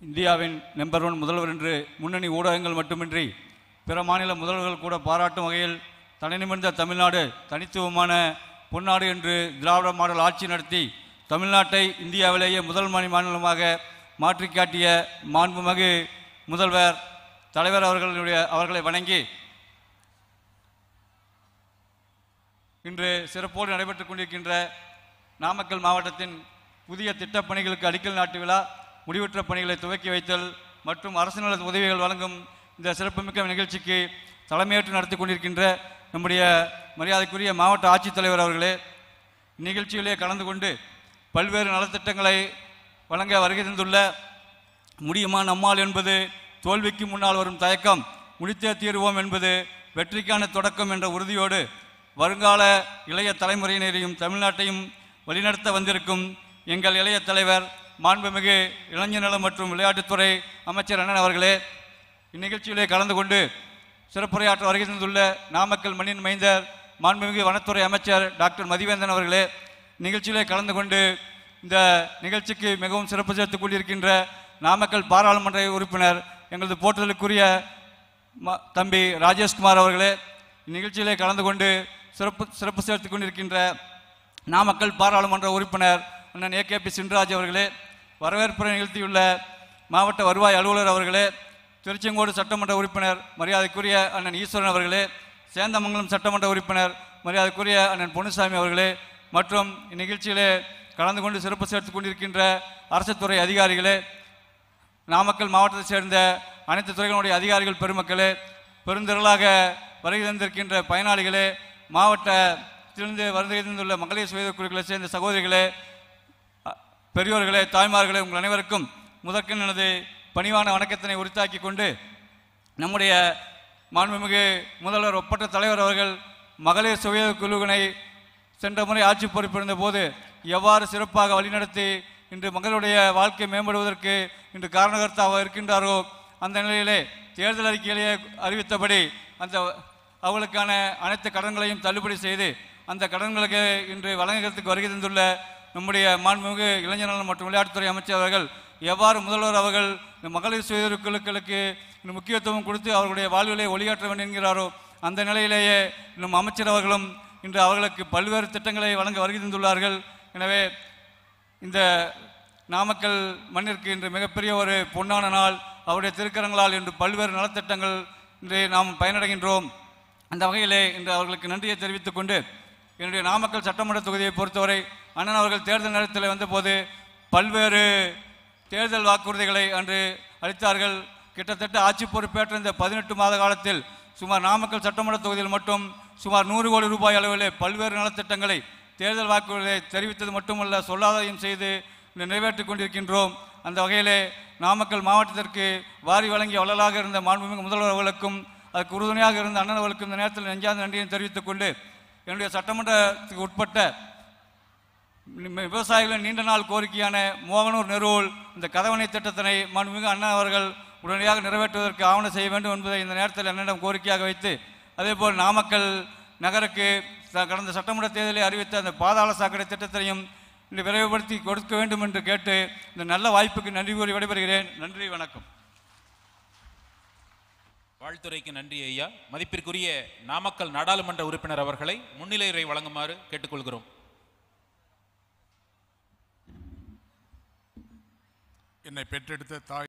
இந்தியாவின் number one முதல்வர் என்று முன்னணி ஊடகங்கள் மட்டுமின்றி பிற மாநில முதல்வர்கள் கூட பாராட்டும் வகையில் தனிநிமிர்ந்த தமிழ்நாடு தனித்துவமான பொன்னாடு என்று திராவிட மாடல் ஆட்சி நடத்தி தமிழ்நாட்டை இந்தியாவிலேயே முதல் மாநில மாநிலமாக மாற்றி காட்டிய மாண்புமிகு முதல்வர் தலைவர் அவர்களுடைய அவர்களை வணங்கி இன்று சிறப்போடு நடைபெற்றுக் கொண்டிருக்கின்ற நாமக்கல் மாவட்டத்தின் புதிய திட்டப் பணிகளுக்கு அடிக்கல் நாட்டு விழா முடிவுற்ற பணிகளை துவக்கி வைத்தல் மற்றும் அரசு நல உதவிகள் வழங்கும் இந்த சிறப்புமிக்க நிகழ்ச்சிக்கு தலைமையேற்று நடத்தி கொண்டிருக்கின்ற நம்முடைய மரியாதைக்குரிய மாவட்ட ஆட்சித்தலைவர் அவர்களே நிகழ்ச்சியிலே கலந்து கொண்டு பல்வேறு நலத்திட்டங்களை வழங்க வருகை தந்துள்ள முடியுமா நம்மால் என்பது தோல்விக்கு முன்னால் வரும் தயக்கம் முடித்தே தீருவோம் என்பது வெற்றிக்கான தொடக்கம் என்ற உறுதியோடு வருங்கால இளைய தலைமுறையினரையும் தமிழ்நாட்டையும் வழிநடத்த வந்திருக்கும் எங்கள் இளைய தலைவர் மாண்புமிகு இளைஞர் நலம் மற்றும் விளையாட்டுத்துறை அமைச்சர் அண்ணன் அவர்களே இந்நிகழ்ச்சியிலே கலந்து கொண்டு சிறப்புரையாற்ற வருகை தந்துள்ள நாமக்கல் மண்ணின் மைந்தர் மாண்புமிகு வனத்துறை அமைச்சர் டாக்டர் மதிவேந்தன் அவர்களே நிகழ்ச்சியிலே கலந்து கொண்டு இந்த நிகழ்ச்சிக்கு மிகவும் சிறப்பு சேர்த்துக் கொண்டிருக்கின்ற நாமக்கல் பாராளுமன்ற உறுப்பினர் எங்களது போற்றுதலுக்குரிய ம- தம்பி ராஜேஷ்குமார் அவர்களே இந்நிகழ்ச்சியிலே கலந்து கொண்டு சிறப்பு சிறப்பு சேர்த்துக் கொண்டிருக்கின்ற நாமக்கல் பாராளுமன்ற உறுப்பினர் அண்ணன் ஏகேபி சின்ராஜ் அவர்களே வரவேற்புரை நிகழ்த்தியுள்ள மாவட்ட வருவாய் அலுவலர் அவர்களே திருச்செங்கோடு சட்டமன்ற உறுப்பினர் மரியாதைக்குரிய அண்ணன் ஈஸ்வரன் அவர்களே சேந்தமங்கலம் சட்டமன்ற உறுப்பினர் மரியாதைக்குரிய அண்ணன் பொன்னுசாமி அவர்களே மற்றும் இந்நிகழ்ச்சியிலே கலந்து கொண்டு சிறப்பு சேர்த்துக் கொண்டிருக்கின்ற அரசு துறை அதிகாரிகளே நாமக்கல் மாவட்டத்தைச் சேர்ந்த அனைத்து துறைகளுடைய அதிகாரிகள் பெருமக்களே பெருந்திரளாக வருகை தந்திருக்கின்ற பயனாளிகளே மாவட்டத்திலிருந்து வருகை தந்துள்ள மகளிர் சுய குழுக்களை சேர்ந்த சகோதரிகளே அ- பெரியோர்களே தாய்மார்களே உங்கள் அனைவருக்கும் முதற்கண் எனது பணிவான வணக்கத்தினை உரித்தாக்கி கொண்டு நம்முடைய மாண்புமிகு முதல்வர் ஒப்பற்ற தலைவர் அவர்கள் மகளிர் சுய குழுவினை சென்ற முறை ஆட்சி பொறுப்பிருந்த போது எவ்வாறு சிறப்பாக வழிநடத்தி இன்று மகளுடைய வாழ்க்கை மேம்படுவதற்கு இன்று காரணகர்த்தாவாக இருக்கின்றாரோ அந்த நிலையிலே தேர்தல் அறிக்கையிலேயே அறிவித்தபடி அந்த அவர்களுக்கான அனைத்து கடன்களையும் தள்ளுபடி செய்து அந்த கடன்களுக்கு இன்று வழங்குகிறதுக்கு வருகை தந்துள்ள நம்முடைய மாண்புமிகு இளைஞர் நலன் மற்றும் விளையாட்டுத்துறை அமைச்சர் அவர்கள் எவ்வாறு முதல்வர் அவர்கள் இந்த மகளிர் சுய குழுக்களுக்கு இந்த முக்கியத்துவம் கொடுத்து அவர்களுடைய வாழ்விலை ஒளியாற்ற வேண்டும் என்கிறாரோ அந்த நிலையிலேயே நம் அமைச்சர் அவர்களும் இன்று அவர்களுக்கு பல்வேறு திட்டங்களை வழங்க வருகை தந்துள்ளார்கள் எனவே இந்த நாமக்கல் மண்ணிற்கு இன்று மிகப்பெரிய ஒரு பொன்னான நாள் அவருடைய திருக்கரங்களால் இன்று பல்வேறு நலத்திட்டங்கள் இன்று நாம் பயனடைகின்றோம் அந்த வகையிலே இன்று அவர்களுக்கு நன்றியை தெரிவித்துக் கொண்டு என்னுடைய நாமக்கல் சட்டமன்ற தொகுதியை பொறுத்தவரை அண்ணன் அவர்கள் தேர்தல் நேரத்தில் வந்தபோது பல்வேறு தேர்தல் வாக்குறுதிகளை அன்று அளித்தார்கள் கிட்டத்தட்ட ஆட்சி பொறுப்பேற்ற இந்த பதினெட்டு மாத காலத்தில் சுமார் நாமக்கல் சட்டமன்ற தொகுதியில் மட்டும் சுமார் நூறு கோடி ரூபாய் அளவிலே பல்வேறு நலத்திட்டங்களை தேர்தல் வாக்குறுதியை தெரிவித்தது மட்டுமல்ல சொல்லாதையும் செய்து இன்று நிறைவேற்றிக் கொண்டிருக்கின்றோம் அந்த வகையிலே நாமக்கல் மாவட்டத்திற்கு வாரி வழங்கிய வள்ளலாக இருந்த மாண்புமிகு முதல்வர் அவர்களுக்கும் அதுக்கு உறுதுணையாக இருந்த அண்ணன் அவர்களுக்கும் இந்த நேரத்தில் நெஞ்சார்ந்த நன்றியை தெரிவித்துக் கொண்டு என்னுடைய சட்டமன்றத்துக்கு உட்பட்ட நி- விவசாயிகளின் நீண்ட நாள் கோரிக்கையான மோகனூர் நெருவூல் இந்த கதவணை திட்டத்தினை மாண்புமிகு அண்ணா அவர்கள் உடனடியாக நிறைவேற்றுவதற்கு ஆவணம் செய்ய வேண்டும் என்பதை இந்த நேரத்தில் என்னிடம் கோரிக்கையாக வைத்து அதேபோல் நாமக்கல் நகருக்கு ச- கடந்த சட்டமன்ற தேர்தலில் அறிவித்த அந்த பாதாள சாக்கடை திட்டத்தையும் இன்று விரைவுபடுத்தி கொடுக்க வேண்டும் என்று கேட்டு இந்த நல்ல வாய்ப்புக்கு நன்றி கூறி விடைபெறுகிறேன் நன்றி வணக்கம் வாழ்த்துறைக்கு நன்றி ஐயா மதிப்பிற்குரிய நாமக்கல் நாடாளுமன்ற உறுப்பினர் அவர்களை முன்னிலை உரை வழங்குமாறு கேட்டுக்கொள்கிறோம் என்னை பெற்றெடுத்த தாய்